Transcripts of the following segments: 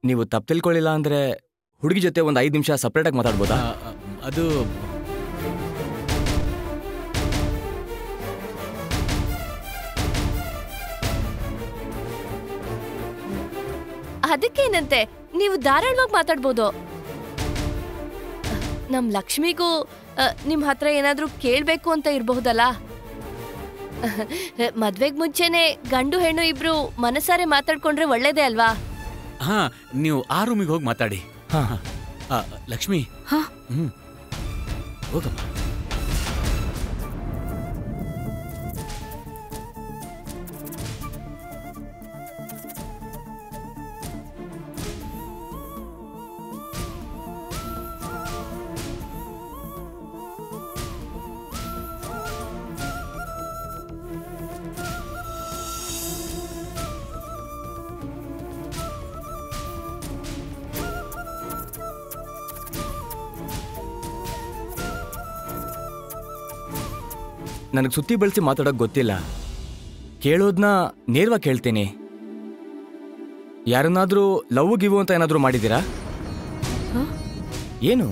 ನೀವು ತಪ್ಪು ತಿಳ್ಕೊಳ್ಳಿಲ್ಲ ಅಂದ್ರೆ ಹುಡುಗಿ ಜೊತೆ ಒಂದು ಐದು ನಿಮಿಷ ಸಪ್ರೇಟಾಗಿ ಮಾತಾಡ್ಬೋದಾ ಆ, ಆ, ಅದು ಅದಕ್ಕೇನಂತೆ ನೀವು ಧಾರಾಳವಾಗಿ ಮಾತಾಡ್ಬೋದು ನಮ್ ಲಕ್ಷ್ಮಿಗೂ ಆ, ನಿಮ್ ಹತ್ರ ಏನಾದ್ರೂ ಕೇಳ್ಬೇಕು ಅಂತ ಇರಬಹುದಲ್ಲ ಮದ್ವೆಗ್ ಮುಂಚೆನೆ ಗಂಡು ಹೆಣ್ಣು ಇಬ್ರು ಮನಸಾರೆ ಮಾತಾಡ್ಕೊಂಡ್ರೆ ಒಳ್ಳೇದೇ ಅಲ್ವಾ ಹಾ ನೀವು ಆ ರೂಮಿಗೆ ಹೋಗಿ ಮಾತಾಡಿ ಹಾ ಆ, ಲಕ್ಷ್ಮಿ ಹಾ? ಹ್ಮ್ ಹೋಗಮ್ಮ ನನಗೆ ಸುತ್ತಿ ಬಳಸಿ ಮಾತಾಡೋಕೆ ಗೊತ್ತಿಲ್ಲ ಕೇಳೋದನ್ನ ನೇರವಾಗಿ ಕೇಳ್ತೀನಿ ಯಾರನ್ನಾದ್ರೂ ಲವ್ ಗಿವು ಅಂತ ಏನಾದರೂ ಮಾಡಿದ್ದೀರಾ ಏನು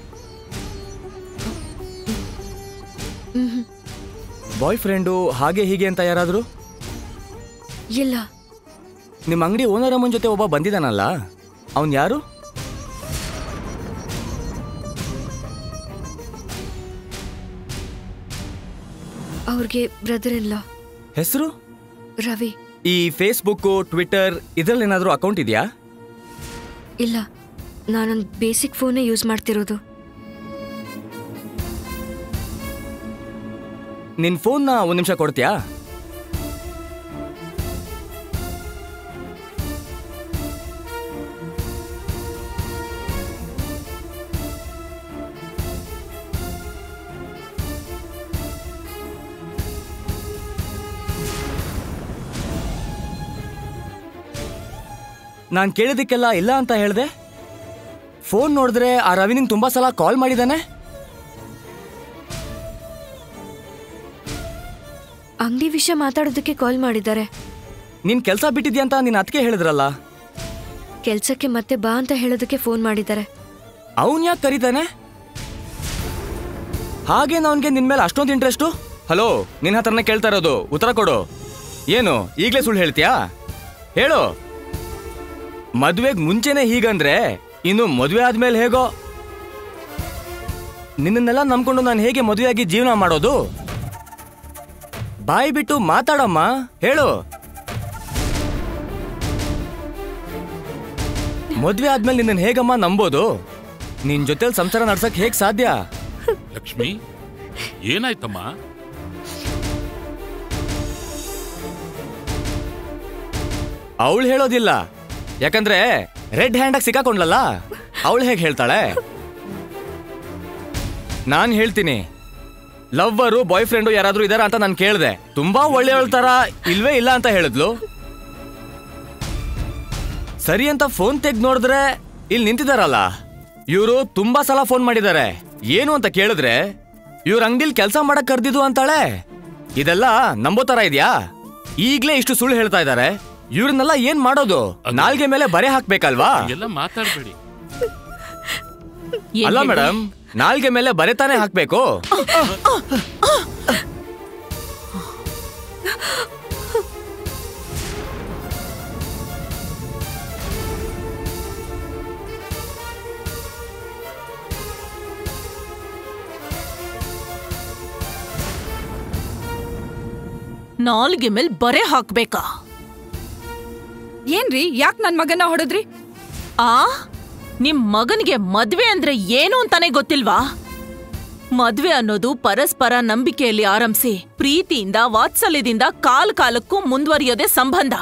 ಬಾಯ್ ಫ್ರೆಂಡು ಹಾಗೆ ಹೀಗೆ ಅಂತ ಯಾರಾದರೂ ಇಲ್ಲ ನಿಮ್ಮ ಅಂಗಡಿ ಓನರ್ ಅಮ್ಮನ ಜೊತೆ ಒಬ್ಬ ಬಂದಿದ್ದಾನಲ್ಲ ಅವನ್ ಯಾರು ಅವ್ರಿಗೆ ಬ್ರದರ್ ಇಲ್ಲ ಹೆಸರು ರವಿ ಈ ಫೇಸ್ಬುಕ್ಕು ಟ್ವಿಟರ್ ಇದರಲ್ಲಿ ಏನಾದರೂ ಅಕೌಂಟ್ ಇದೆಯಾ ಇಲ್ಲ ನಾನೊಂದು ಬೇಸಿಕ್ ಫೋನೇ ಯೂಸ್ ಮಾಡ್ತಿರೋದು ನಿನ್ನ ಫೋನ್ನ ಒಂದು ನಿಮಿಷ ಕೊಡ್ತೀಯಾ ನಾನು ಕೇಳಿದ್ದಕ್ಕೆಲ್ಲ ಇಲ್ಲ ಅಂತ ಹೇಳಿದೆ ಫೋನ್ ನೋಡಿದ್ರೆ ಆ ರವಿ ನಿಂಗೆ ತುಂಬ ಸಲ ಕಾಲ್ ಮಾಡಿದ್ದಾನೆ ಅಂಗಡಿ ವಿಷಯ ಮಾತಾಡೋದಕ್ಕೆ ಕಾಲ್ ಮಾಡಿದ್ದಾರೆ ನೀನ್ ಕೆಲಸ ಬಿಟ್ಟಿದ್ಯಾ ಅಂತ ನಿನ್ನ ಅದಕ್ಕೆ ಹೇಳಿದ್ರಲ್ಲ ಕೆಲ್ಸಕ್ಕೆ ಮತ್ತೆ ಬಾ ಅಂತ ಹೇಳೋದಕ್ಕೆ ಫೋನ್ ಮಾಡಿದ್ದಾರೆ ಅವನ್ ಯಾಕೆ ಕರೀತಾನೆ ಹಾಗೆ ಅವನಿಗೆ ನಿನ್ ಮೇಲೆ ಅಷ್ಟೊಂದು ಇಂಟ್ರೆಸ್ಟು ಹಲೋ ನಿನ್ನ ಹತ್ರನೇ ಕೇಳ್ತಾ ಇರೋದು ಉತ್ತರ ಕೊಡು ಏನು ಈಗಲೇ ಸುಳ್ಳು ಹೇಳ್ತೀಯಾ ಹೇಳು ಮದ್ವೆಗ್ ಮುಂಚೆನೆ ಹೀಗಂದ್ರೆ ಇನ್ನು ಮದ್ವೆ ಆದ್ಮೇಲೆ ಹೇಗೋ ನಿನ್ನನ್ನೆಲ್ಲ ನಂಬ್ಕೊಂಡು ನಾನು ಹೇಗೆ ಮದುವೆಯಾಗಿ ಜೀವನ ಮಾಡೋದು ಬಾಯಿ ಬಿಟ್ಟು ಮಾತಾಡಮ್ಮ ಹೇಳು ಮದ್ವೆ ಆದ್ಮೇಲೆ ನಿನ್ನ ಹೇಗಮ್ಮ ನಂಬೋದು ನಿನ್ ಜೊತೆಲಿ ಸಂಸಾರ ನಡ್ಸಕ್ ಹೇಗ್ ಸಾಧ್ಯ ಲಕ್ಷ್ಮಿ ಏನಾಯ್ತಮ್ಮ ಅವಳು ಹೇಳೋದಿಲ್ಲ ಯಾಕಂದ್ರೆ ರೆಡ್ ಹ್ಯಾಂಡಾಗಿ ಸಿಕ್ಕಾಕೊಂಡ್ಲಲ್ಲ ಅವಳು ಹೇಗೆ ಹೇಳ್ತಾಳೆ ನಾನ್ ಹೇಳ್ತೀನಿ ಲವ್ವರು ಬಾಯ್ ಫ್ರೆಂಡು ಯಾರಾದ್ರೂ ಇದಾರ ಅಂತ ನಾನು ಕೇಳಿದೆ ತುಂಬಾ ಒಳ್ಳೆಯವಳ ತರ ಇಲ್ವೇ ಇಲ್ಲ ಅಂತ ಹೇಳಿದ್ಲು ಸರಿ ಅಂತ ಫೋನ್ ತೆಗ್ದು ನೋಡಿದ್ರೆ ಇಲ್ಲಿ ನಿಂತಿದಾರಲ್ಲ ಇವರು ತುಂಬಾ ಸಲ ಫೋನ್ ಮಾಡಿದ್ದಾರೆ ಏನು ಅಂತ ಕೇಳಿದ್ರೆ ಇವ್ರ ಅಂಗಡಿಲಿ ಕೆಲಸ ಮಾಡಕ್ ಕರ್ದಿದ್ದು ಅಂತಾಳೆ ಇದೆಲ್ಲ ನಂಬೋ ತರ ಇದೆಯಾ ಈಗ್ಲೇ ಇಷ್ಟು ಸುಳ್ಳು ಹೇಳ್ತಾ ಇದ್ದಾರೆ ಇವ್ರನ್ನೆಲ್ಲ ಏನ್ ಮಾಡೋದು ನಾಲ್ಗೆ ಮೇಲೆ ಬರೆ ಹಾಕ್ಬೇಕಲ್ವಾ ಎಲ್ಲ ಮಾತಾಡ್ಬೇಡಿ ಅಲ್ಲ ಮೇಡಮ್ ನಾಲ್ಗೆ ಮೇಲೆ ಬರೆ ತಾನೇ ಹಾಕ್ಬೇಕು ನಾಲ್ಗೆ ಮೇಲ್ ಬರೆ ಹಾಕ್ಬೇಕಾ ಏನ್ರಿ ಯಾಕ್ ನನ್ ಮಗನ ಹೊಡೆದ್ರಿ ಆ ನಿಮ್ ಮಗನಿಗೆ ಮದ್ವೆ ಅಂದ್ರೆ ಏನು ಅಂತಾನೆ ಗೊತ್ತಿಲ್ವಾ ಮದ್ವೆ ಅನ್ನೋದು ಪರಸ್ಪರ ನಂಬಿಕೆಯಲ್ಲಿ ಆರಂಭಿಸಿ ಪ್ರೀತಿಯಿಂದ ವಾತ್ಸಲ್ಯದಿಂದ ಕಾಲ್ ಕಾಲಕ್ಕೂ ಮುಂದುವರಿಯೋದೇ ಸಂಬಂಧ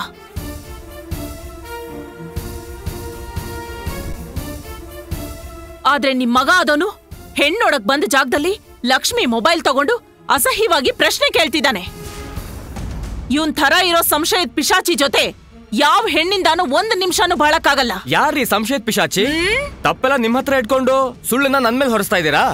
ಆದ್ರೆ ನಿಮ್ ಮಗ ಅದನು ಹೆಣ್ಣೊಡಕ್ ಬಂದ ಜಾಗದಲ್ಲಿ ಲಕ್ಷ್ಮಿ ಮೊಬೈಲ್ ತಗೊಂಡು ಅಸಹ್ಯವಾಗಿ ಪ್ರಶ್ನೆ ಕೇಳ್ತಿದ್ದಾನೆ ಇವನ್ ಥರ ಇರೋ ಸಂಶಯದ ಪಿಶಾಚಿ ಜೊತೆ ಯಾವ ಹೆಣ್ಣಿಂದಾನು ಒಂದ್ ನಿಮಿಷನೂ ಬಾಳಕ್ಕಾಗಲ್ಲ ಯಾರ್ರೀ ಸಂಶಯದ ಪಿಶಾಚಿ ತಪ್ಪೆಲ್ಲ ನಿಮ್ಮ ಹತ್ರ ಇಟ್ಕೊಂಡು ಸುಳ್ಳನ್ನ ನನ್ ಮೇಲೆ ಹೊರಿಸ್ತಾ ಇದ್ದೀರಾ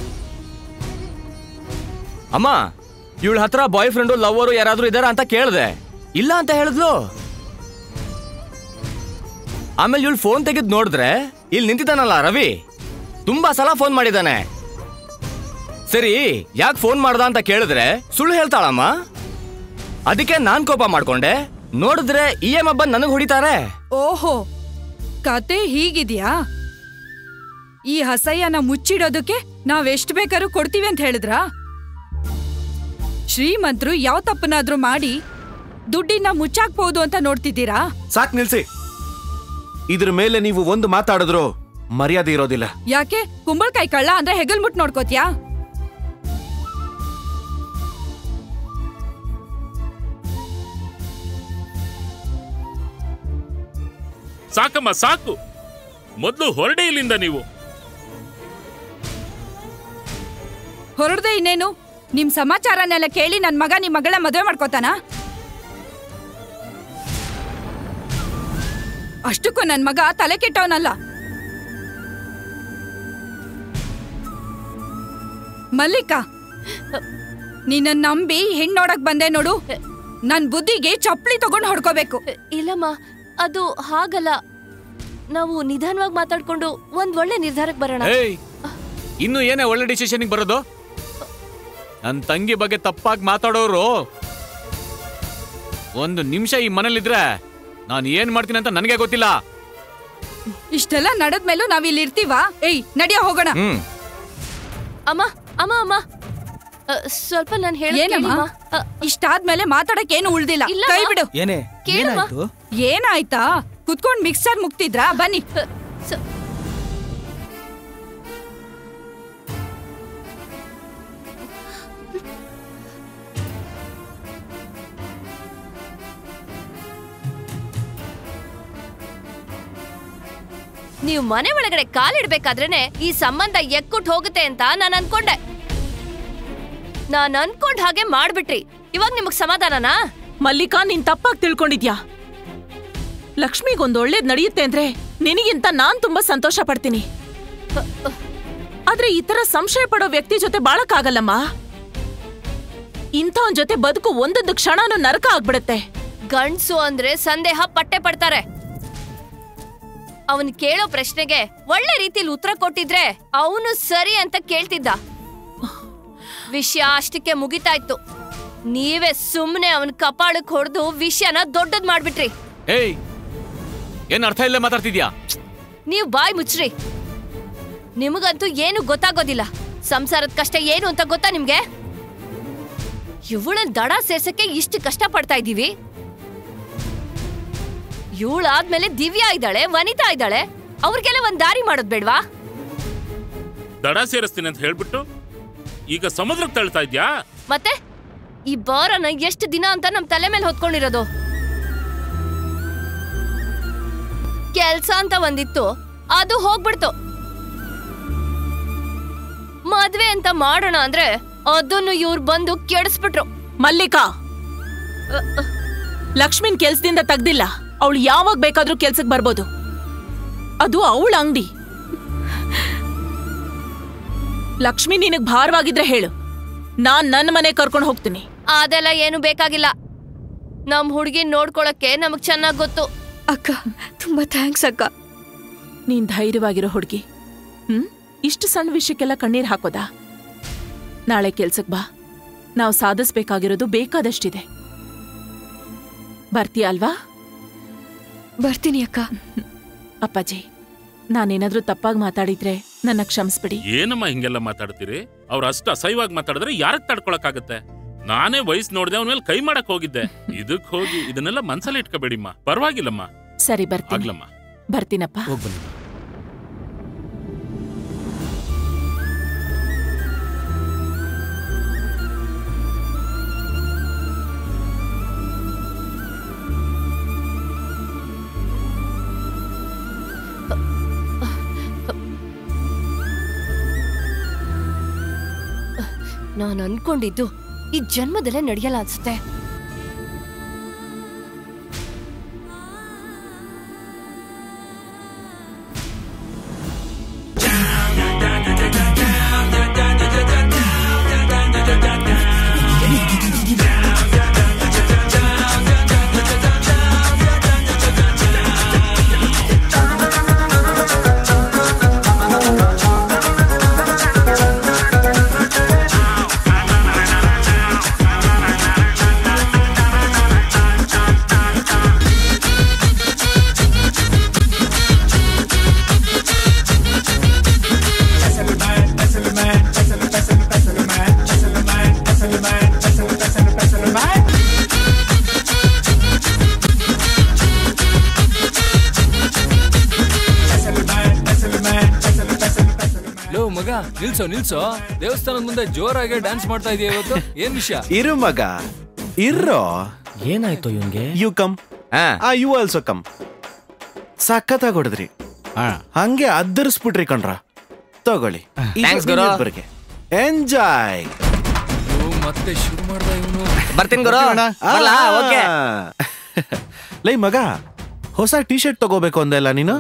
ಅಮ್ಮ ಇವಳ ಹತ್ರ ಬಾಯ್ ಫ್ರೆಂಡು ಲವ್ವರು ಯಾರಾದ್ರೂ ಇದಾರ ಅಂತ ಕೇಳ್ದೆ ಇಲ್ಲ ಅಂತ ಹೇಳಿದ್ಲು ಆಮೇಲೆ ಇವಳು ಫೋನ್ ತೆಗೆದು ನೋಡಿದ್ರೆ ಇಲ್ಲಿ ನಿಂತಿದ್ದಾನಲ್ಲ ರವಿ ತುಂಬಾ ಸಲ ಫೋನ್ ಮಾಡಿದ್ದಾನೆ ಸರಿ ಯಾಕೆ ಫೋನ್ ಮಾಡ್ದ ಅಂತ ಕೇಳಿದ್ರೆ ಸುಳ್ಳು ಹೇಳ್ತಾಳಮ್ಮ ಅದಕ್ಕೆ ನಾನ್ ಕೋಪ ಮಾಡ್ಕೊಂಡೆ ನೋಡಿದ್ರೆ ಇ ಎಂ ಬಂದು ನನಗೆ ಹೊಡಿತಾರೆ ಓಹೋ ಕತೆ ಹೀಗಿದ್ಯಾ ಈ ಹಸಯ್ಯನ ಮುಚ್ಚಿಡೋದಕ್ಕೆ ನಾವೆಷ್ಟು ಬೇಕಾದ್ರೂ ಕೊಡ್ತೀವಿ ಅಂತ ಹೇಳಿದ್ರಾ ಶ್ರೀಮಂತರು ಯಾವ ತಪ್ಪನಾದ್ರೂ ಮಾಡಿ ದುಡ್ಡಿನ ಮುಚ್ಚಾಕ್ಬಹುದು ಅಂತ ನೋಡ್ತಿದ್ದೀರಾ ಸಾಕ್ ನಿಲ್ಸಿ ಇದ್ರ ಮೇಲೆ ನೀವು ಒಂದು ಮಾತಾಡಿದ್ರು ಮರ್ಯಾದೆ ಇರೋದಿಲ್ಲ ಯಾಕೆ ಕುಂಬಳಕಾಯಿ ಕಳ್ಳ ಅಂದ್ರೆ ಹೆಗಲ್ ಮುಟ್ ನೋಡ್ಕೋತ್ಯಾ ಸಾಕಮ್ಮ ಸಾಕು ಮೊದಲು ಹೊರಡೆ ಇಲ್ಲಿಂದ ನೀವು ಹೊರಡ್ದೆ ಇನ್ನೇನು ನಿಮ್ ಸಮಾಚಾರನೆಲ್ಲ ಕೇಳಿ ನನ್ ಮಗ ನಿಮ್ ಮಗಳ ಮದುವೆ ಮಾಡ್ಕೋತಾನ ಅಷ್ಟಕ್ಕೂ ನನ್ ಮಗ ತಲೆ ಕೆಟ್ಟವನಲ್ಲ ಮಲ್ಲಿಕಾ ನಿನ್ನ ನಂಬಿ ಹೆಣ್ ನೋಡಕ್ ಬಂದೆ ನೋಡು ನನ್ ಬುದ್ಧಿಗೆ ಚಪ್ಲಿ ತಗೊಂಡ್ ಹೊಡ್ಕೋಬೇಕು ಇಲ್ಲಮ್ಮ ಅದು ಹಾಗಲ್ಲ ನಾವು ನಿಧಾನವಾಗಿ ಮಾತಾಡ್ಕೊಂಡು ಒಂದ್ ಒಳ್ಳೆ ನಿರ್ಧಾರಕ್ಕೆ ಬರೋಣ ಏಯ್ ಇನ್ನು ಏನೇ ಒಳ್ಳೆ ಡಿಸಿಷನ್ಗೆ ಬರೋದು ನನ್ನ ತಂಗಿ ಬಗ್ಗೆ ತಪ್ಪಾಗಿ ಮಾತಾಡೋರು ಒಂದು ನಿಮಿಷ ಈ ಮನೇಲಿದ್ರೆ ನಾನು ಏನ್ ಮಾಡ್ತೀನಿ ಅಂತ ನನಗೆ ಗೊತ್ತಿಲ್ಲ ಇಷ್ಟೆಲ್ಲ ನಡೆದ್ಮೇಲೂ ನಾವ್ ಇಲ್ಲಿ ಇರ್ತೀವಾ ಏಯ್ ನಡಿಯ ಹೋಗೋಣ ಹ್ಮ್ ಅಮ್ಮ ಅಮ್ಮ ಅಮ್ಮ ಅ, ಸ್ವಲ್ಪ ನಾನು ಏನಮ್ಮ ಹೇಳಿ ಇಷ್ಟಾದ್ಮೇಲೆ ಮಾತಾಡಕ್ ಏನು ಉಳ್ದಿಲ್ಲ ಇಲ್ಲ. ಕೈ ಬಿಡು ಏನೇ ಕೇಳಮ್ಮ. ಏನಾಯ್ತು ಏನಾಯ್ತಾ ಕುತ್ಕೊಂಡ್ ಮಿಕ್ಸರ್ ಮುಗ್ತಿದ್ರಾ ಬನ್ನಿ ನೀವು ಮನೆ ಒಳಗಡೆ ಕಾಲಿಡ್ಬೇಕಾದ್ರೇನೆ ಈ ಸಂಬಂಧ ಎಕ್ಕುಟ್ ಹೋಗುತ್ತೆ ಅಂತ ನಾನು ಅನ್ಕೊಂಡೆ ನಾನ್ ಅನ್ಕೊಂಡ್ ಹಾಗೆ ಮಾಡ್ಬಿಟ್ರಿ ಇವಾಗ ನಿಮಗ್ ಸಮಾಧಾನನಾ ಮಲ್ಲಿಕಾ ನೀನ್ ತಪ್ಪಾಗಿ ತಿಳ್ಕೊಂಡಿದ್ಯಾ ಲಕ್ಷ್ಮಿಗೊಂದ್ ಒಳ್ಳೇದ್ ನಡೆಯುತ್ತೆ ಅಂದ್ರೆ ನಿನಗಿಂತ ನಾನ್ ತುಂಬಾ ಸಂತೋಷ ಪಡ್ತೀನಿ ಆದ್ರೆ ಈ ತರ ಸಂಶಯ ಪಡೋ ವ್ಯಕ್ತಿ ಜೊತೆ ಬಾಳಕ್ಕಾಗಲ್ಲಮ್ಮ ಇಂಥವನ್ ಜೊತೆ ಬದುಕು ಒಂದೊಂದು ಕ್ಷಣನೂ ನರಕ ಆಗ್ಬಿಡುತ್ತೆ ಗಂಡ್ಸು ಅಂದ್ರೆ ಸಂದೇಹ ಪಟ್ಟೆ ಪಡ್ತಾರೆ ಅವನ್ ಕೇಳೋ ಪ್ರಶ್ನೆಗೆ ಒಳ್ಳೆ ರೀತಿಲಿ ಉತ್ತರ ಕೊಟ್ಟಿದ್ರೆ ಅವನು ಸರಿ ಅಂತ ಕೇಳ್ತಿದ್ದ ವಿಷಯ ಅಷ್ಟಕ್ಕೆ ಮುಗಿತಾ ಇತ್ತು ನೀವೇ ಸುಮ್ನೆ ಅವನ್ ಕಪಾಳಕ್ ಹೊಡೆದು ವಿಷಯನ ದೊಡ್ಡದ್ ಮಾಡ್ಬಿಟ್ರಿ ಏಯ್ ಏನ್ ಅರ್ಥ ಇಲ್ಲೇ ಮಾತಾಡ್ತಿದ್ಯಾ ನೀವ್ ಬಾಯ್ ಮುಚ್ಚ್ರಿ ನಿಮಗಂತೂ ಏನು ಗೊತ್ತಾಗೋದಿಲ್ಲ ಸಂಸಾರದ ಕಷ್ಟ ಏನು ಅಂತ ಗೊತ್ತಾ ನಿಮ್ಗೆ ಇವಳನ್ ದಡ ಸೇರ್ಸಕ್ಕೆ ಇಷ್ಟು ಕಷ್ಟ ಪಡ್ತಾ ಇದೀವಿ ಇವಳಾದ್ಮೇಲೆ ದಿವ್ಯಾ ಇದ್ದಾಳೆ ವನಿತಾ ಇದ್ದಾಳೆ ಅವ್ರಿಗೆಲ್ಲ ಒಂದ್ ದಾರಿ ಮಾಡೋದ್ ಬೇಡ್ವಾ ದಡ ಸೇರಿಸ್ತೀನಿ ಅಂತ ಹೇಳ್ಬಿಟ್ಟು ಈಗ ಸಮುದ್ರಕ್ಕೆ ತಳ್ತಾ ಇದ್ಯಾ ಮತ್ತೆ ಈ ಬಾರನ ಎಷ್ಟು ದಿನ ಅಂತ ನಮ್ ತಲೆ ಮೇಲೆ ಹೊತ್ಕೊಂಡಿರೋದು ಕೆಲ್ಸ ಅಂತ ಒಂದಿತ್ತು ಅದು ಹೋಗ್ಬಿಡ್ತು ಮದ್ವೆ ಅಂತ ಮಾಡೋಣ ಅಂದ್ರೆ ಅದನ್ನು ಇವ್ರು ಬಂದು ಕೆಡಿಸ್ಬಿಟ್ರು ಮಲ್ಲಿಕಾ ಲಕ್ಷ್ಮಿನ್ ಕೆಲ್ಸದಿಂದ ತೆಗ್ದಿಲ್ಲ ಅವಳು ಯಾವಾಗ ಬೇಕಾದ್ರೂ ಕೆಲ್ಸಕ್ ಬರ್ಬೋದು ಅದು ಅವಳ ಅಂಗಡಿ ಲಕ್ಷ್ಮಿ ನಿನಗ್ ಭಾರವಾಗಿದ್ರೆ ಹೇಳು ನಾನ್ ನನ್ನ ಮನೆ ಕರ್ಕೊಂಡು ಹೋಗ್ತೀನಿ ಅದೆಲ್ಲ ಏನು ಬೇಕಾಗಿಲ್ಲ ನಮ್ ಹುಡ್ಗಿನ್ ನೋಡ್ಕೊಳಕ್ಕೆ ನಮಗ್ ಚೆನ್ನಾಗ್ ಗೊತ್ತು ಅಕ್ಕ ತುಂಬಾ ಥ್ಯಾಂಕ್ಸ್ ಅಕ್ಕ ನೀನ್ ಧೈರ್ಯವಾಗಿರೋ ಹುಡ್ಗಿ ಹ್ಮ್ ಇಷ್ಟು ಸಣ್ಣ ವಿಷಯಕ್ಕೆಲ್ಲ ಕಣ್ಣೀರ್ ಹಾಕೋದಾ ನಾಳೆ ಕೆಲ್ಸಕ್ ಬಾ ನಾವು ಸಾಧಿಸ್ಬೇಕಾಗಿರೋದು ಬೇಕಾದಷ್ಟಿದೆ ಬರ್ತೀಯ ಅಲ್ವಾ ಬರ್ತೀನಿ ಅಕ್ಕ ಅಪ್ಪಾಜಿ ನಾನೇನಾದ್ರೂ ತಪ್ಪಾಗಿ ಮಾತಾಡಿದ್ರೆ ನನ್ನ ಕ್ಷಮಿಸ್ಬಿಡಿ ಏನಮ್ಮ ಹಿಂಗೆಲ್ಲ ಮಾತಾಡ್ತೀರಿ ಅವ್ರು ಅಷ್ಟು ಅಸಹ್ಯವಾಗಿ ಮಾತಾಡಿದ್ರೆ ಯಾರಕ್ ತಡ್ಕೊಳಕ್ಕಾಗತ್ತೆ ನಾನೇ ವಯಸ್ಸು ನೋಡ್ದೆ ಅವನ ಮೇಲೆ ಕೈ ಮಾಡಕ್ ಹೋಗಿದ್ದೆ ಇದಕ್ ಹೋಗಿ ಇದನ್ನೆಲ್ಲ ಮನ್ಸಲ್ಲಿ ಇಟ್ಕೋಬೇಡಿಮ್ಮ ಪರವಾಗಿಲ್ಲಮ್ಮ ಸರಿ ಬರ್ತೀನಿ ಆಗ್ಲಮ್ಮ ಬರ್ತೀನಪ್ಪ ಹೋಗ್ ಬನ್ನಿ ನಾನ್ ಅನ್ಕೊಂಡಿದ್ದು ಈ ಜನ್ಮದಲ್ಲೇ ನಡೆಯಲ್ಲ ಅನ್ಸುತ್ತೆ ಆ ಮಗ ನಿಲ್ಸೋ ನಿಲ್ಸೋ ದೇವಸ್ಥಾನದ ಮುಂದೆ ಜೋರಾಗಿ ಡ್ಯಾನ್ಸ್ ಮಾಡ್ತಾ ಇದೀಯ ಇವತ್ತು ಏನ್ ವಿಷಯ ಇರು ಮಗ ಇರೋ ಏನಾಯ್ತು ಇವನ್ಗೆ ಯು ಕಮ್ ಆ ಯು ಆಲ್ಸೋ ಕಮ್ ಸಖತ್ತಾಗಿ ಹೊಡೆದ್ರಿ ಹಂಗೆ ಅದ್ದರಿಸ್ಬಿಟ್ರಿ ಕಣ್ರ ತಗೊಳ್ಳಿ Thanks, ಗುರು. ಎಂಜಾಯ್ ಮತ್ತೆ ಶುರು ಮಾಡ್ದ ಇವನು ಬರ್ತೀನಿ ಗುರು ಬರ್ಲಾ? ಓಕೆ ಲೈ ಮಗ ಹೊಸ ಟಿ ಶರ್ಟ್ ತಗೋಬೇಕು ಅಂದಲ್ಲ ನೀನು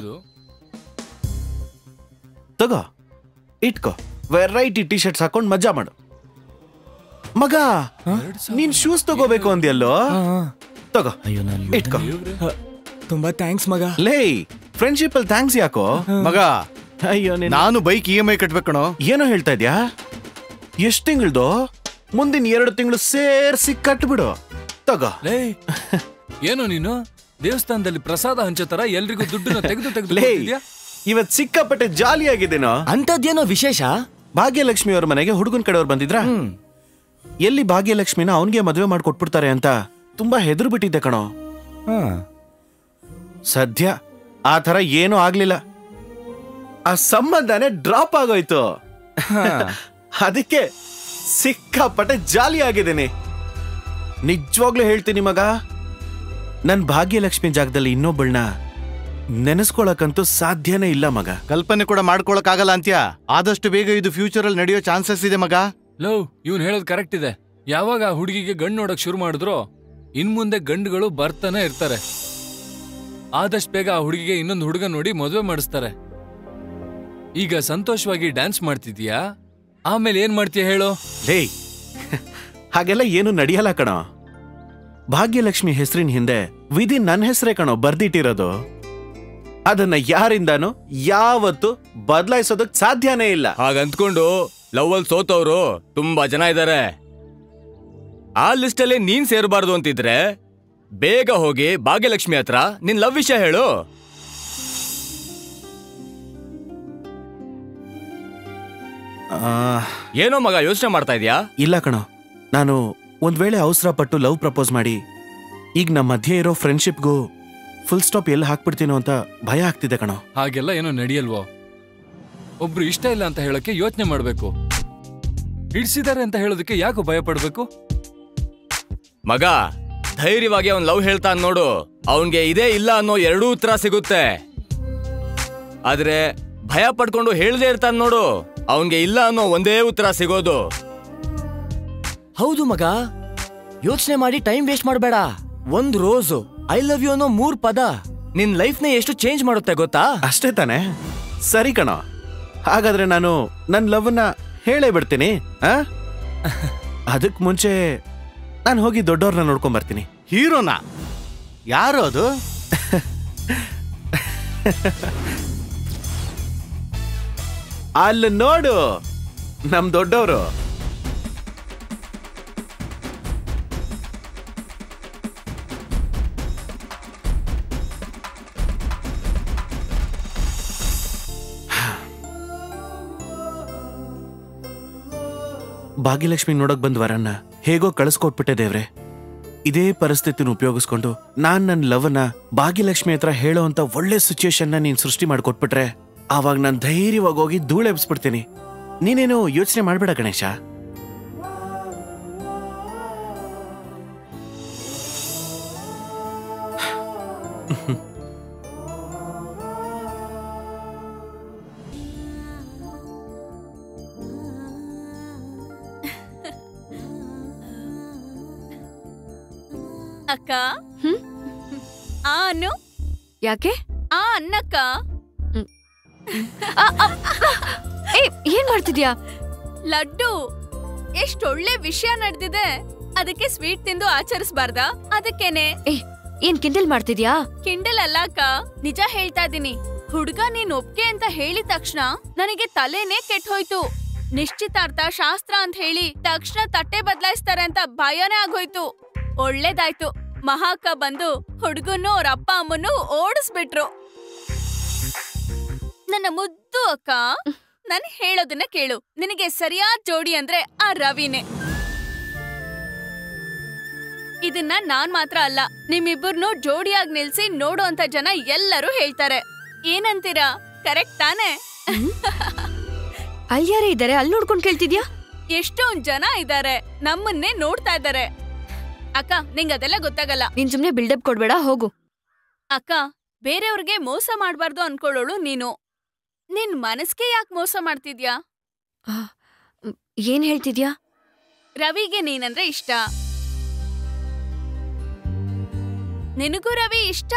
ತಗೋ ಇಟ್ಕೋ ವೆರೈಟಿ ಟಿ ಶರ್ಟ್ಸ್ ಹಾಕೊಂಡ್ ಮಜಾ ಮಾಡು ಮಗ ನೀನ್ ಶೂಸ್ ತಗೋಬೇಕು ಅಂದ್ಯಲ್ಲೋ ತಗೋ ಅಯ್ಯೋ ನಾನು ಇಟ್ಕೋ ತುಂಬಾ ಥ್ಯಾಂಕ್ಸ್ ಮಗ ಲೇ ಫ್ರೆಂಡ್ಶಿಪ್ ಅಲ್ಲಿ ಥ್ಯಾಂಕ್ಸ್ ಯಾಕೋ ಮಗ ಅಯ್ಯೋ ನೀನು- ನಾನು ಬೈಕ್ ಇ ಎಂ ಐ ಕಟ್ಬೇಕಣೋ ಏನೋ ಹೇಳ್ತಾ ಇದ್ಯಾ ಎಷ್ಟ್ ತಿಂಗಳದು ಮುಂದಿನ ಎರಡು ತಿಂಗಳು ಸೇರ್ಸಿ ಕಟ್ಬಿಡು ತಗೋ ಲೇ ಏನು ನೀನು ದೇವಸ್ಥಾನದಲ್ಲಿ ಪ್ರಸಾದ ಹಂಚೋ ತರ ಎಲ್ರಿಗೂ ದುಡ್ಡನ್ನ ತೆಗೆದು ತೆಗೆದು ಲೇ ಕೊಡ್ತಿದ್ಯಾ? ಇವತ್ ಸಿಕ್ಕಾಪಟ್ಟೆ ಜಾಲಿ ಆಗಿದ್ದೇನೋ ಅಂತದ್ದೇನೋ ವಿಶೇಷ ಭಾಗ್ಯಲಕ್ಷ್ಮಿ ಅವ್ರ ಮನೆಗೆ ಹುಡುಗನ್ ಕಡೆಯವ್ರು ಬಂದಿದ್ರ ಎಲ್ಲಿ ಭಾಗ್ಯಲಕ್ಷ್ಮಿನ ಅವನ್ಗೆ ಮದುವೆ ಮಾಡ್ಕೊಟ್ಬಿಡ್ತಾರೆ ಅಂತ ತುಂಬಾ ಹೆದರು ಬಿಟ್ಟಿದ್ದೆ ಕಣೋ ಸದ್ಯ ಆ ಥರ ಏನೂ ಆಗ್ಲಿಲ್ಲ ಆ ಸಂಬಂಧನೇ ಡ್ರಾಪ್ ಆಗೋಯ್ತು ಅದಕ್ಕೆ ಸಿಕ್ಕಾಪಟ್ಟೆ ಜಾಲಿ ಆಗಿದ್ದೀನಿ ನಿಜವಾಗ್ಲೂ ಹೇಳ್ತೀನಿ ಮಗ ನನ್ ಭಾಗ್ಯಲಕ್ಷ್ಮಿ ಜಾಗದಲ್ಲಿ ಇನ್ನೊಬ್ಬಳನ್ನ ನೆನೆಸ್ಕೊಳಕ್ಕಂತೂ ಸಾಧ್ಯನೇ ಇಲ್ಲ ಮಗ ಕಲ್ಪನೆ ಕೂಡ ಮಾಡ್ಕೊಳಕ್ ಆಗಲ್ಲ ಅಂತ್ಯ ಆದಷ್ಟು ಬೇಗ ಇದು ಫ್ಯೂಚರ್ ಅಲ್ಲಿ ನಡೆಯೋ ಚಾನ್ಸಸ್ ಇದೆ ಮಗ ಲೋ ಇವ್ನ್ ಹೇಳೋದ್ ಕರೆಕ್ಟ್ ಇದೆ ಯಾವಾಗ ಆ ಹುಡುಗಿಗೆ ಗಂಡು ನೋಡಕ್ ಶುರು ಮಾಡಿದ್ರೋ ಇನ್ ಮುಂದೆ ಗಂಡುಗಳು ಬರ್ತಾನೆ ಇರ್ತಾರೆ ಆದಷ್ಟು ಬೇಗ ಆ ಹುಡುಗಿಗೆ ಇನ್ನೊಂದು ಹುಡುಗ ನೋಡಿ ಮದುವೆ ಮಾಡಿಸ್ತಾರೆ ಈಗ ಸಂತೋಷವಾಗಿ ಡ್ಯಾನ್ಸ್ ಮಾಡ್ತಿದ್ಯಾ ಆಮೇಲೆ ಏನ್ ಮಾಡ್ತೀಯ ಹೇಳು ಲೇ ಹಾಗೆಲ್ಲ ಏನು ನಡೆಯಲ್ಲ ಕಣೋ ಭಾಗ್ಯಲಕ್ಷ್ಮಿ ಹೆಸರಿನ ಹಿಂದೆ ವಿಧಿ ನನ್ನ ಹೆಸರೇ ಕಣೋ ಬರ್ದಿಟ್ಟಿರೋದು ಅದನ್ನ ಯಾರಿಂದಾನು ಯಾವತ್ತು ಬದಲಾಯಿಸೋದಕ್ ಸಾಧ್ಯನೇ ಇಲ್ಲ ಹಾಗಂತ್ಕೊಂಡು ಲವ್ ಅಲ್ಲಿ ಸೋತವ್ರು ತುಂಬಾ ಜನ ಇದ್ದಾರೆ ಆ ಲಿಸ್ಟ್ ಅಲ್ಲಿ ನೀನ್ ಸೇರಬಾರ್ದು ಅಂತಿದ್ರೆ ಬೇಗ ಹೋಗಿ ಭಾಗ್ಯಲಕ್ಷ್ಮಿ ಹತ್ರ ನಿನ್ ಲವ್ ವಿಷಯ ಹೇಳು ಆ, ಏನೋ ಮಗ ಯೋಚನೆ ಮಾಡ್ತಾ ಇದ್ಯಾ ಇಲ್ಲ ಕಣೋ ನಾನು ಒಂದ್ ವೇಳೆ ಅವಸರ ಪಟ್ಟು ಲವ್ ಪ್ರಪೋಸ್ ಮಾಡಿ ಈಗ ನಮ್ಮ ಮಧ್ಯೆ ಇರೋ ಫ್ರೆಂಡ್ಶಿಪ್ಗೂ ಫುಲ್ ಸ್ಟಾಪ್ ಎಲ್ಲಿ ಹಾಕ್ಬಿಡ್ತೀನೋ ಅಂತ ಭಯ ಆಗ್ತಿದೆ ಕಣೋ ಹಾಗೆಲ್ಲ ಏನೋ ನಡೆಯಲ್ವೋ ಒಬ್ರು ಇಷ್ಟ ಇಲ್ಲ ಅಂತ ಹೇಳಕ್ಕೆ ಯೋಚನೆ ಮಾಡ್ಬೇಕು ಹಿಡ್ಸಿದ್ದಾರೆ ಅಂತ ಹೇಳೋದಕ್ಕೆ ಯಾಕೋ ಭಯ ಪಡ್ಬೇಕು ಮಗ ಧೈರ್ಯವಾಗಿ ಅವನ್ ಲವ್ ಹೇಳ್ತಾನ್ ನೋಡು ಅವನ್ಗೆ ಇದೇ ಇಲ್ಲ ಅನ್ನೋ ಎರಡೂ ಉತ್ತರ ಸಿಗುತ್ತೆ ಆದ್ರೆ ಭಯ ಪಡ್ಕೊಂಡು ಹೇಳ್ದೆ ಇರ್ತಾನ್ ನೋಡು ಅವನ್ಗೆ ಇಲ್ಲ ಅನ್ನೋ ಒಂದೇ ಉತ್ತರ ಸಿಗೋದು ಹೌದು ಮಗ ಯೋಚನೆ ಮಾಡಿ ಟೈಮ್ ವೇಸ್ಟ್ ಮಾಡಬೇಡ ಒಂದ್ ರೋಸು ಐ ಲವ್ ಯು ಅನ್ನೋ ಮೂರ್ ಪದ ನಿನ್ ಲೈಫ್ನ ಎಷ್ಟು ಚೇಂಜ್ ಮಾಡುತ್ತೆ ಗೊತ್ತಾ ಅಷ್ಟೇ ತಾನೆ ಸರಿ ಕಣೋ ಹಾಗಾದ್ರೆ ನಾನು ನನ್ನ ಲವ್ನ ಹೇಳೇ ಬಿಡ್ತೀನಿ ಆ ಅದಕ್ ಮುಂಚೆ ನಾನು ಹೋಗಿ ದೊಡ್ಡವ್ರನ್ನ ನೋಡ್ಕೊಂಡ್ ಬರ್ತೀನಿ ಹೀರೋನಾ ಯಾರು ಅದು ಅಲ್ಲಿ ನೋಡು ನಮ್ ದೊಡ್ಡವರು ಭಾಗ್ಯಲಕ್ಷ್ಮಿ ನೋಡಕ್ ಬಂದ್ ವರನ್ನ ಹೇಗೋ ಕಳಿಸ್ಕೊಟ್ಬಿಟ್ಟೆ ದೇವ್ರೆ ಇದೇ ಪರಿಸ್ಥಿತಿನ ಉಪಯೋಗಿಸ್ಕೊಂಡು ನಾನ್ ನನ್ನ ಲವ್ನ ಭಾಗ್ಯಲಕ್ಷ್ಮಿ ಹತ್ರ ಹೇಳೋ ಅಂತ ಒಳ್ಳೆ ಸಿಚುಯೇಷನ್ನ ನೀನ್ ಸೃಷ್ಟಿ ಮಾಡ್ಕೊಟ್ಬಿಟ್ರೆ ಆವಾಗ ನಾನು ಧೈರ್ಯವಾಗಿ ಹೋಗಿ ಧೂಳೆಬ್ಸ್ಬಿಡ್ತೀನಿ ನೀನೇನು ಯೋಚನೆ ಮಾಡ್ಬೇಡ ಗಣೇಶ ಅಕ್ಕ ಆ ಅನ್ನು ಯಾಕೆ ಆ ಅನ್ನಕ್ಕ ಏ ಏನ್ ಮಾಡ್ತಿದ್ಯಾ ಲಡ್ಡು ಎಷ್ಟೊಳ್ಳೆ ವಿಷಯ ನಡೆದಿದೆ ಅದಕ್ಕೆ ಸ್ವೀಟ್ ತಿಂದು ಆಚರಿಸ್ಬಾರ್ದಾ ಅದಕ್ಕೇನೆ ಏ ಏನ್ ಕಿಂಡಲ್ ಮಾಡ್ತಿದ್ಯಾ ಕಿಂಡಲ್ ಅಲ್ಲ ಅಕ್ಕ ನಿಜ ಹೇಳ್ತಾ ಇದೀನಿ ಹುಡ್ಗ ನೀನ್ ಒಪ್ಗೆ ಅಂತ ಹೇಳಿದ ತಕ್ಷಣ ನನಗೆ ತಲೆನೇ ಕೆಟ್ಟ ಹೋಯ್ತು ನಿಶ್ಚಿತಾರ್ಥ ಶಾಸ್ತ್ರ ಅಂತ ಹೇಳಿ ತಕ್ಷಣ ತಟ್ಟೆ ಬದಲಾಯಿಸ್ತಾರೆ ಅಂತ ಭಯನೇ ಆಗೋಯ್ತು ಒಳ್ಳೇದಾಯ್ತು ಮಹಾಕ್ಕ ಬಂದು ಹುಡ್ಗನ್ನು ಅವ್ರ ಅಪ್ಪ ಅಮ್ಮನ್ನು ಓಡಿಸ್ಬಿಟ್ರು ನನ್ನ ಮುದ್ದು ಅಕ್ಕ ನನ್ ಹೇಳೋದನ್ನ ಕೇಳು ನಿನಗೆ ಸರಿಯಾದ ಜೋಡಿ ಅಂದ್ರೆ ಆ ರವಿನೇ ಇದನ್ನ ನಾನ್ ಮಾತ್ರ ಅಲ್ಲ ನಿಮ್ಮಿಬ್ಬರನ್ನು ಜೋಡಿಯಾಗಿ ನಿಲ್ಸಿ ನೋಡುವಂತ ಜನ ಎಲ್ಲರೂ ಹೇಳ್ತಾರೆ ಏನಂತೀರಾ ಕರೆಕ್ಟ್ ತಾನೇ ಅಲ್ಲಿ ಯಾರೇ ಇದ್ದಾರೆ ಅಲ್ಲಿ ನೋಡ್ಕೊಂಡ್ ಕೇಳ್ತಿದ್ಯಾ ಎಷ್ಟೊಂದ್ ಜನ ಇದ್ದಾರೆ ನಮ್ಮನ್ನೇ ನೋಡ್ತಾ ಇದ್ದಾರೆ ಅಕ್ಕ ನಿಂಗ್ ಅದೆಲ್ಲ ಗೊತ್ತಾಗಲ್ಲ ನೀನ್ ಸುಮ್ನೆ ಬಿಲ್ಡಪ್ ಕೊಡ್ಬೇಡ ಹೋಗು ಅಕ್ಕ ಬೇರೆಯವ್ರಿಗೆ ಮೋಸ ಮಾಡ್ಬಾರ್ದು ಅನ್ಕೊಳ್ಳೋಳು ನೀನು ನಿನ್ ಮನಸ್ಗೆ ಯಾಕೆ ಮೋಸ ಮಾಡ್ತಿದ್ಯಾ ಆ, ಮ್, ಏನ್ ಹೇಳ್ತಿದ್ಯಾ ರವಿಗೆ ನೀನಂದ್ರೆ ಇಷ್ಟ ನಿನಗೂ ರವಿ ಇಷ್ಟ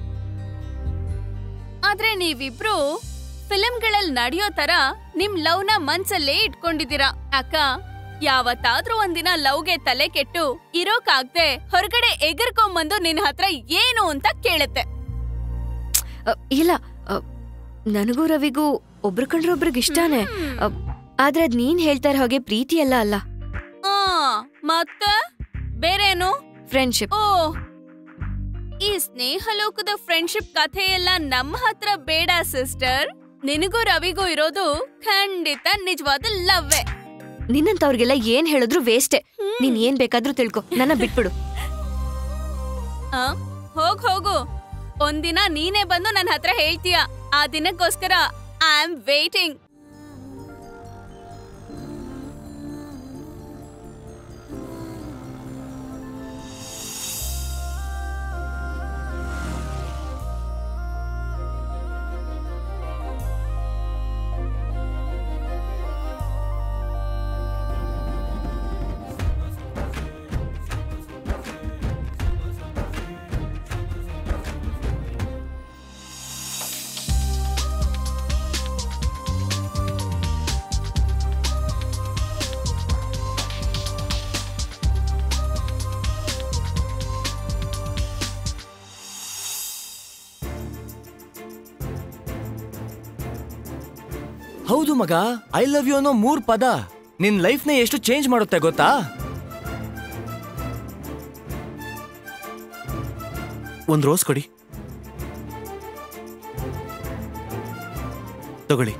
ಆದ್ರೆ ನೀವಿಬ್ರು ಫಿಲ್ಮ್ಗಳಲ್ಲಿ ನಡೆಯೋ ತರ ನಿಮ್ ಲವ್ನ ಮನ್ಸಲ್ಲೇ ಇಟ್ಕೊಂಡಿದ್ದೀರಾ ಅಕ್ಕ ಯಾವತ್ತಾದ್ರೂ ಒಂದಿನ ಲವ್ಗೆ ತಲೆ ಕೆಟ್ಟು ಇರೋಕಾಗ್ದೆ ಹೊರಗಡೆ ಎಗರ್ಕೊಂಬಂದು ನಿನ್ ಹತ್ರ ಏನು ಅಂತ ಕೇಳುತ್ತೆ ಅ, ಇಲ್ಲ ಅ, ನನಗೂ ರವಿಗೂ ಒಬ್ರು ಕಂಡ್ರೆ ಒಬ್ರಿಗೆ ಇಷ್ಟಾನೆ ಅ, ಆದ್ರೆ ಅದ್ ನೀನ್ ಹೇಳ್ತಾ ಇರೋ ಹಾಗೆ ಪ್ರೀತಿ ಎಲ್ಲ ಅಲ್ಲ ಆ ಮತ್ತೆ ಬೇರೇನು ಫ್ರೆಂಡ್ಶಿಪ್ ಓ ಈ ಸ್ನೇಹ ಲೋಕದ ಫ್ರೆಂಡ್ಶಿಪ್ ಕಥೆ ಎಲ್ಲ ನಮ್ಮ ಹತ್ರ ಬೇಡ ಸಿಸ್ಟರ್ ನಿನಗೂ ರವಿಗೂ ಇರೋದು ಖಂಡಿತ ನಿಜವಾದ ಲವ್ವೇ ನಿನ್ನಂತವ್ರಿಗೆಲ್ಲ ಏನ್ ಹೇಳಿದ್ರು ವೇಸ್ಟೆ ನೀನ್ ಏನ್ ಬೇಕಾದ್ರೂ ತಿಳ್ಕೊ ನನ್ನ ಬಿಟ್ಬಿಡು ಆ, ಹೋಗ್ ಹೋಗು ಒಂದಿನ ನೀನೇ ಬಂದು ನನ್ನ ಹತ್ರ ಹೇಳ್ತೀಯ ಆ ದಿನಕ್ಕೋಸ್ಕರ ಐ ಆಮ್ ವೇಟಿಂಗ್ ಹೌದು ಮಗ ಐ ಲವ್ ಯು ಅನ್ನೋ ಮೂರ್ ಪದ ನಿನ್ ಲೈಫ್ನ ಎಷ್ಟು ಚೇಂಜ್ ಮಾಡುತ್ತೆ ಗೊತ್ತಾ ಒಂದ್ ರೋಸ್ ಕೊಡಿ ತಗೊಳ್ಳಿ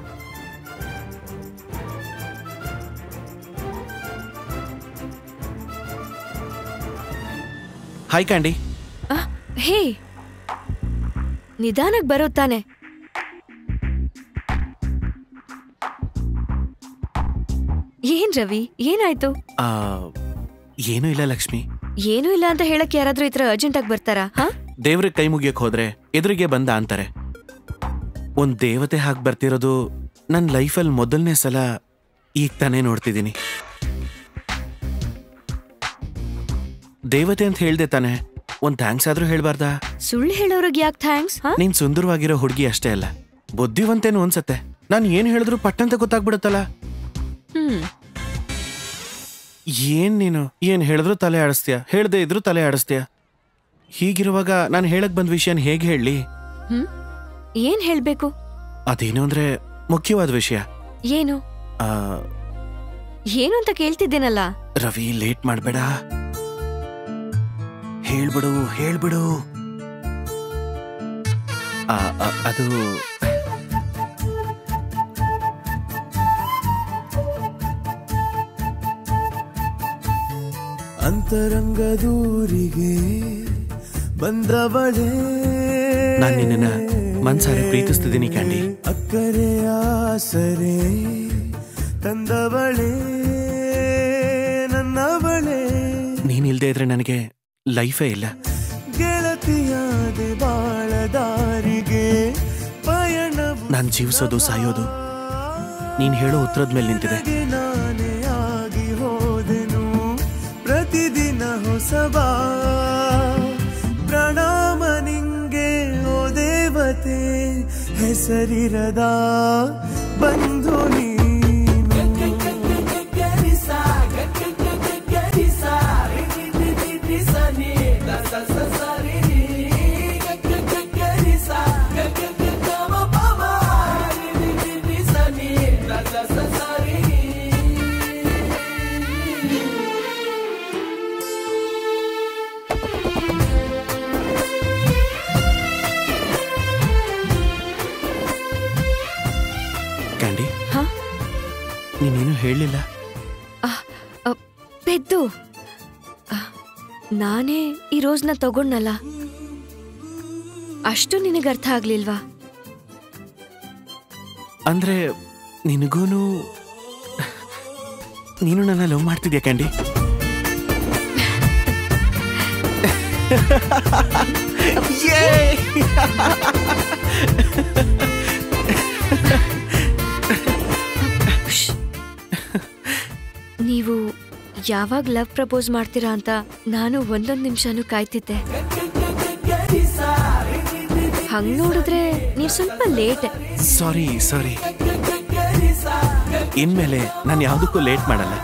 ಹಾಯ್ ಕ್ಯಾಂಡಿ ಆ, ಹೇ ನಿಧಾನಕ್ ಬರೋ ತಾನೆ ಏನ್ ರವಿ ಏನಾಯ್ತು ಆ, ಏನೂ ಇಲ್ಲ ಲಕ್ಷ್ಮಿ ಏನೂ ಇಲ್ಲ ಅಂತ ಹೇಳಕ್ ಯಾರಾದ್ರೂ ಈ ತರ ಅರ್ಜೆಂಟ್ ಆಗಿ ಬರ್ತಾರಾ ಹಾ ದೇವ್ರಿಗೆ ಕೈ ಮುಗಿಯಕ್ ಹೋದ್ರೆ ಎದುರಿಗೆ ಬಂದ ಅಂತಾರೆ ಒಂದ್ ದೇವತೆ ಹಾಗೆ ಬರ್ತಿರೋದು ನನ್ನ ಲೈಫಲ್ಲಿ ಮೊದಲನೇ ಸಲ ಈಗ ತಾನೇ ನೋಡ್ತಿದ್ದೀನಿ ದೇವತೆ ಅಂತ ಹೇಳ್ದೆ ತಾನೆ ಒಂದ್ ಥ್ಯಾಂಕ್ಸ್ ಆದ್ರೂ ಹೇಳ್ಬಾರ್ದಾ ಸುಳ್ಳು ಹೇಳೋರಿಗೆ ಯಾಕೆ ಥ್ಯಾಂಕ್ಸ್ ಹಾ ನೀನ್ ಸುಂದರವಾಗಿರೋ ಹುಡುಗಿ ಅಷ್ಟೇ ಅಲ್ಲ ಬುದ್ಧಿವಂತೇನು ಅನ್ಸತ್ತೆ ನಾನು ಏನ್ ಹೇಳಿದ್ರು ಪಟ್ಟಂತ ಗೊತ್ತಾಗ್ಬಿಡುತ್ತಲ್ಲ ಹ್ಮ್ ಏನ್ ನೀನು ಏನ್ ಹೇಳಿದ್ರು ತಲೆ ಆಡಿಸ್ತೀಯ ಹೇಳ್ದೆ ಇದ್ರು ತಲೆ ಆಡಿಸ್ತೀಯ ಹೀಗಿರುವಾಗ ನಾನು ಹೇಳಕ್ ಬಂದ ವಿಷಯನ ಹೇಗೆ ಹೇಳಲಿ ಹ್ಮ್ ಏನ್ ಹೇಳ್ಬೇಕು ಅದೇನು ಅಂದ್ರೆ ಮುಖ್ಯವಾದ ವಿಷಯ ಏನು ಆ, ಏನು ಅಂತ ಕೇಳ್ತಿದ್ದೇನಲ್ಲ ರವಿ ಲೇಟ್ ಮಾಡ್ಬೇಡ ಹೇಳ್ಬಿಡು ಹೇಳ್ಬಿಡು ಆ, ಆ, ಅದು ಅಂತರಂಗದೂರಿಗೆ ಬಂದವಳೇ ನಾನ್ ನಿನ್ನನ್ನ ಮನ್ಸಾರೆ ಪ್ರೀತಿಸ್ತಿದ್ದೀನಿ ಕ್ಯಾಂಡಿ ಅಕ್ಕರೆ ಆಸರೆ ತಂದವಳೇ ನನ್ನವಳೇ ನೀನಿಲ್ದೇ ಇದ್ರೆ ನನಗೆ ಲೈಫೇ ಇಲ್ಲ ಗೆಳತಿಯಾದೆ ಬಾಳ ದಾರಿಗೆ ಪಯಣ ನಾನ್ ಜೀವಿಸೋದು ಸಾಯೋದು ನೀನ್ ಹೇಳೋ ಉತ್ತರದ ಮೇಲೆ ನಿಂತಿದೆ ನಾನೇ ಆಗಿ ಹೋದೆನು ಪ್ರತಿದಿನ ಹೊಸಬಾ ಪ್ರಣಾಮ ನಿಂಗೆ ಓ ದೇವತೆ ಹೆಸರಿರದ ಬಂಧು ನೀನು ಕ್ಯಾಂಡಿ ಹಾ ನೀನೇನು ಹೇಳಲಿಲ್ಲ ಅ, ಪೆದ್ದು ಅ, ನಾನೇ ಈ ರೋಜ್ನ ತಗೊಂಡ್ನಲ್ಲ ಅಷ್ಟು ನಿನಗೆ ಅರ್ಥ ಆಗ್ಲಿಲ್ವಾ ಅಂದ್ರೆ ನಿನಗೂನು ನೀನು ನನ್ನ ಲವ್ ಮಾಡ್ತಿದ್ಯಾ ಕ್ಯಾಂಡಿ ನೀವು ಯಾವಾಗ ಲವ್ ಪ್ರಪೋಸ್ ಮಾಡ್ತೀರಾ ಅಂತ ನಾನು ಒಂದೊಂದ್ ನಿಮಿಷನೂ ಕಾಯ್ತಿದ್ದೆ ಹಂಗ್ ನೋಡಿದ್ರೆ ನೀವು ಸ್ವಲ್ಪ ಲೇಟ್ ಸಾರಿ ಸಾರಿ ಇನ್ಮೇಲೆ ನಾನು ಯಾವುದಕ್ಕೂ ಲೇಟ್ ಮಾಡಲ್ಲ